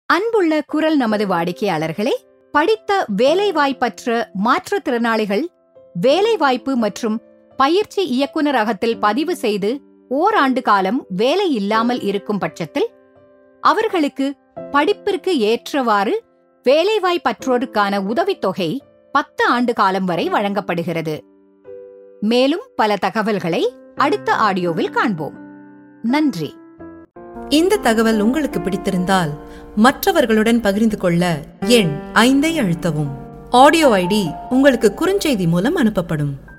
அன்புள்ள குரல் நமது வாடிக்கையாளர்களே படித்த வேலைவாய்ப்பற்ற மாற்றுத்திறனாளிகள் வேலைவாய்ப்பு மற்றும் பயிற்சி இயக்குநரகத்தில் பதிவு செய்து ஓராண்டு காலம் வேலை இல்லாமல் இருக்கும் பட்சத்தில் அவர்களுக்கு படிப்பிற்கு ஏற்றவாறு வேலைவாய்ப்பற்றோருக்கான உதவித்தொகை பத்து ஆண்டு காலம் வரை வழங்கப்படுகிறது மேலும் பல தகவல்களை அடுத்த ஆடியோவில் காண்போம் நன்றி இந்த தகவல் உங்களுக்கு பிடித்திருந்தால் மற்றவர்களுடன் பகிர்ந்து கொள்ள எண் ஐந்தை அழுத்தவும் ஆடியோ ஐடி உங்களுக்கு குறுஞ்செய்தி மூலம் அனுப்பப்படும்